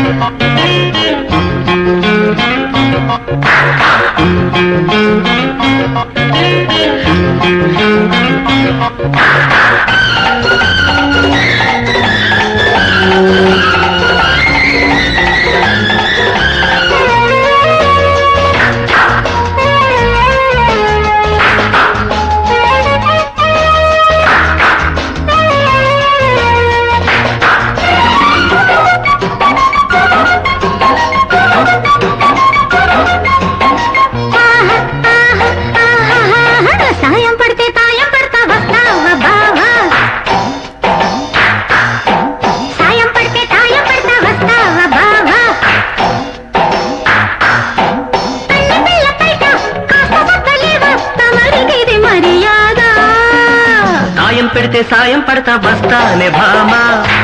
సాయం పడితే తాయం పడతా వస్తావా బావా సాయం పడితే తాయం పడతా వస్తావా బావా కన్న పిల్ల పైట కాస్త పక్కలేవా తమరికిది మర్యాద సాయం పెడితే సాయం పడతా వస్తానే భామా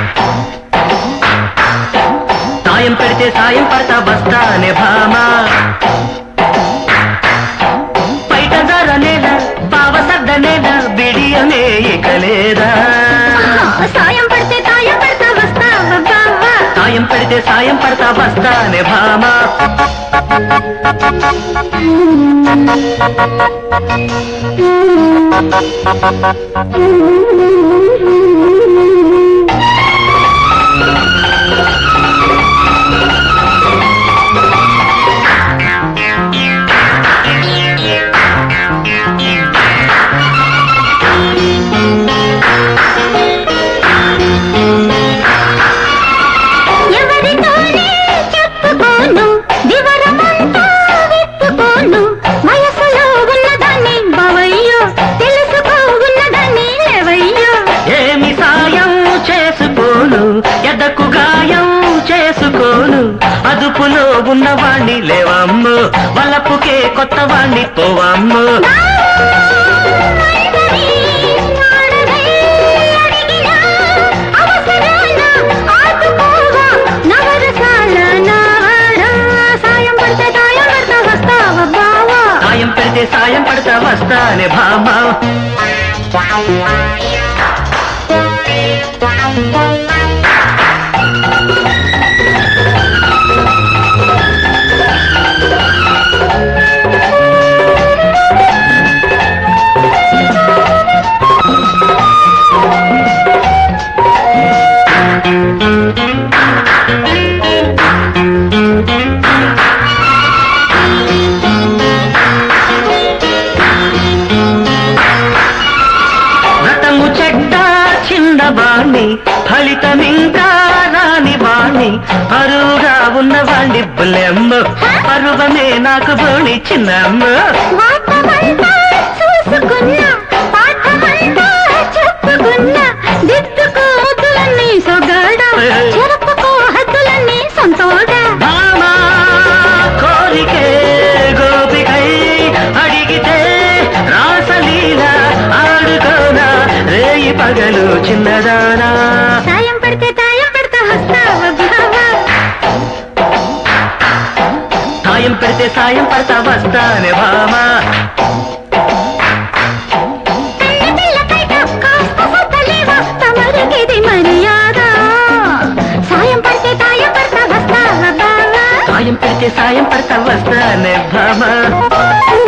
సాయం పెడితే సాయం పడతా వస్తానే భామా బయట ధర నేల పావ సద్ద నేల బిడియమే ఇక లేదా సాయం పడితే తాయం పడతా వస్తావా బావా సాయం పెడితే సాయం పడతా వస్తానే భామా ఎవరితోనే చెప్పుకోను వివరమంతా విప్పుకోను వయసులో ఉన్నదాన్ని బవయ్యో తెలుసుకో ఉన్నదాన్ని లేవయ్యో ఏమి సాయం చేసుకోను ఎదకు గాయం చేసుకోను అదుపులో ఉన్నవాణ్ణి లేవమ్ము వలపుకే కొత్త వాణ్ణి పోవమ్ము అందరి ఆడదై అడిగినా అవసరాన ఆదుకోవా నవరసాల నావాడా సాయం పడితే తాయం పడతా వస్తావా బావా సాయం పెడితే సాయం పడతా వస్తానే భామా వ్రతము చెడ్డ చిన్నవాణ్ణి ఫలితమింకా రాని వాణ్ణి పరువుగా ఉన్నవాణ్ణి బుల్లెమ్మ పరువమే నాకు బోణి చిన్నమ్మ వాటమంతా చూసుకున్నా పాఠమంతా చెప్పుకున్నా దిద్దుకో హద్దులన్నీ సొగాడ చెరుపుకో హద్దులన్నీ సొంతోడ భామా కోరికే గోపికై అడిగితే రాసలీల ఆడుకోనా రేయి పగలు చిన్నదానా సాయం పడితే తాయం పెడతా వస్తావా బావా సాయం పెడితే సాయం పడతా వస్తానే భామా కన్న పిల్లకైట కాస్త సత్తలేవా తమరికిది మర్యాద సాయం పడితే తాయం పెడతా వస్తావా బావా సాయం పెడితే సాయం పడతా వస్తానే భామా